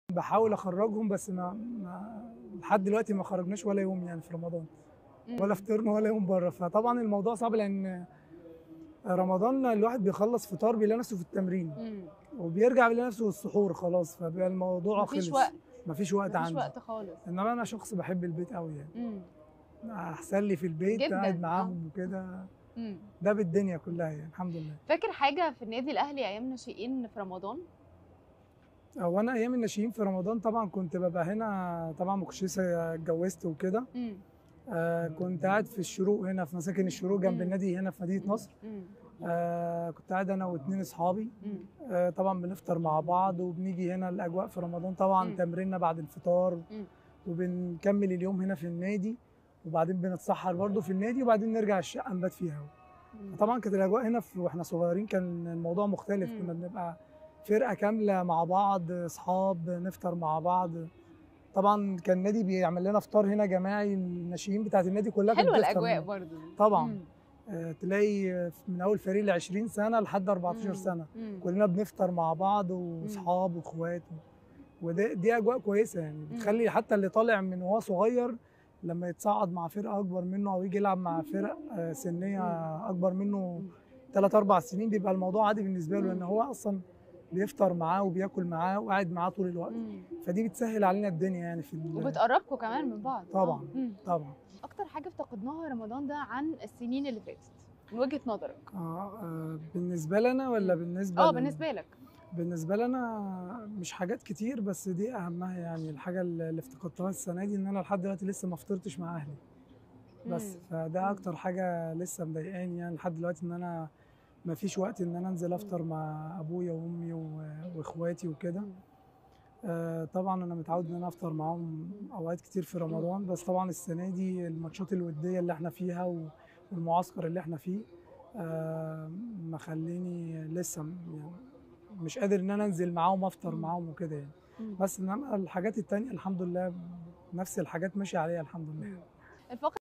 باحاول اخرجهم بس ما, ما لحد دلوقتي ما خرجناش ولا يوم يعني في رمضان إمم. ولا فطرنا ولا يوم بره فطبعا الموضوع صعب لان رمضان الواحد بيخلص فطار بيلاقي نفسه في التمرين إمم. وبيرجع بيلاقي نفسه السحور خلاص فبيبقى الموضوع مفيش خلص وقت مفيش وقت مفيش عندي وقت خالص انما انا شخص بحب البيت قوي يعني إمم. احسن لي في البيت جداً، قاعد آه. معاهم وكده إمم. ده بالدنيا كلها يعني الحمد لله فاكر حاجة في النادي الأهلي أيام ناشئين في رمضان؟ هو انا ايام الناشئين في رمضان طبعا كنت ببقى هنا طبعا ما كنتش لسه اتجوزت وكده إمم. آه كنت قاعد في الشروق هنا في مساكن الشروق جنب مم. النادي هنا في مدينه نصر إمم. آه كنت قاعد انا واثنين اصحابي إمم. آه طبعا بنفطر مع بعض وبنيجي هنا الاجواء في رمضان طبعا مم. تمريننا بعد الفطار مم. وبنكمل اليوم هنا في النادي وبعدين بنتسحر برضه في النادي وبعدين نرجع الشقه نبات فيها إمم. طبعا كانت الاجواء هنا في واحنا صغيرين كان الموضوع مختلف مم. كنا بنبقى فرقه كامله مع بعض اصحاب نفطر مع بعض طبعا كان النادي بيعمل لنا فطار هنا جماعي الناشئين بتاعت النادي كلها كانت حلوة بتفطر الأجواء هنا. برضه طبعا إمم. آه، تلاقي من اول فريق ل 20 سنه لحد 14 مم. سنه إمم. كلنا بنفطر مع بعض واصحاب واخوات وده دي اجواء كويسه يعني بتخلي حتى اللي طالع من وهو صغير لما يتصعد مع فرقه اكبر منه او يجي يلعب مع فرق آه، سنيه اكبر منه مم. 3 4 سنين بيبقى الموضوع عادي بالنسبه له لان مم. هو اصلا بيفطر معاه وبياكل معاه وقاعد معاه طول الوقت إمم. فدي بتسهل علينا الدنيا يعني في ال- وبتقربكم كمان من بعض طبعاً. آه. إمم. طبعا أكتر حاجة افتقدناها رمضان ده عن السنين اللي فاتت من وجهة نظرك آه آه، بالنسبه لنا ولا بالنسبه اه لل- بالنسبة لك بالنسبه لنا مش حاجات كتير بس دي اهمها يعني الحاجه اللي افتقدتها السنه دي ان انا لحد دلوقتي لسه ما فطرتش مع اهلي بس مم. فده اكتر حاجه لسه مضايقاني يعني لحد دلوقتي ان انا ما فيش وقت ان انا انزل افطر مع ابويا وامي و- واخواتي وكده مم. آه طبعا انا متعود ان انا افطر معاهم اوقات كتير في رمضان بس طبعا السنه دي الماتشات الوديه اللي احنا فيها و- والمعسكر اللي احنا فيه آه مخليني لسه م- يعني مش قادر ان انا انزل معاهم افطر مم. معاهم وكده يعني مم. بس انما الحاجات التانية الحمد لله نفس الحاجات ماشيه عليها الحمد لله الفقرة